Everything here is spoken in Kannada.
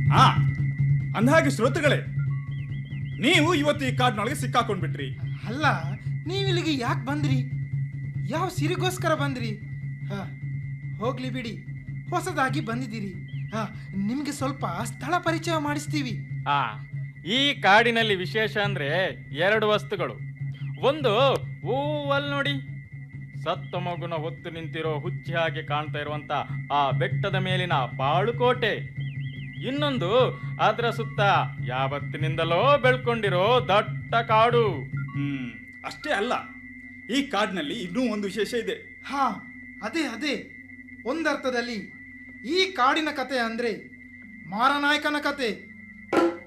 ಹಾ ಅಂದಹಾಗೆ ಶ್ರೋತೃಗಳೇ ನೀವು ಇವತ್ತು ಈ ಕಾಡಿನೊಳಗೆ ಸಿಕ್ಕಾಕೊಂಡ್ಬಿಟ್ರಿ ಅಲ್ಲ ನೀವಿಲ್ಲಿಗೆ ಯಾಕೆ ಬಂದ್ರಿ ಯಾವ ಸಿರಿಗೋಸ್ಕರ ಬಂದ್ರಿ ಹಾ ಹೋಗ್ಲಿ ಬಿಡಿ ಹೊಸದಾಗಿ ಬಂದಿದ್ದೀರಿ ಹಾ ನಿಮಗೆ ಸ್ವಲ್ಪ ಸ್ಥಳ ಪರಿಚಯ ಮಾಡಿಸ್ತೀವಿ ಆ ಈ ಕಾಡಿನಲ್ಲಿ ವಿಶೇಷ ಅಂದ್ರೆ ಎರಡು ವಸ್ತುಗಳು ಒಂದು ಹೂವಲ್ ನೋಡಿ ಸತ್ತ ಮಗುನ ಹೊತ್ತು ನಿಂತಿರೋ ಹುಚ್ಚಿ ಹಾಗೆ ಕಾಣ್ತಾ ಇರುವಂತ ಆ ಬೆಟ್ಟದ ಮೇಲಿನ ಬಾಳುಕೋಟೆ ಇನ್ನೊಂದು ಅದರ ಸುತ್ತ ಯಾವತ್ತಿನಿಂದಲೋ ಬೆಳ್ಕೊಂಡಿರೋ ದಟ್ಟ ಕಾಡು ಹ್ಮ್ ಅಷ್ಟೇ ಅಲ್ಲ ಈ ಕಾಡಿನಲ್ಲಿ ಇನ್ನೂ ಒಂದು ವಿಶೇಷ ಇದೆ ಹಾ ಅದೇ ಅದೇ ಒಂದರ್ಥದಲ್ಲಿ ಈ ಕಾಡಿನ ಕತೆ ಅಂದ್ರೆ ಮಾರನಾಯಕನ ಕತೆ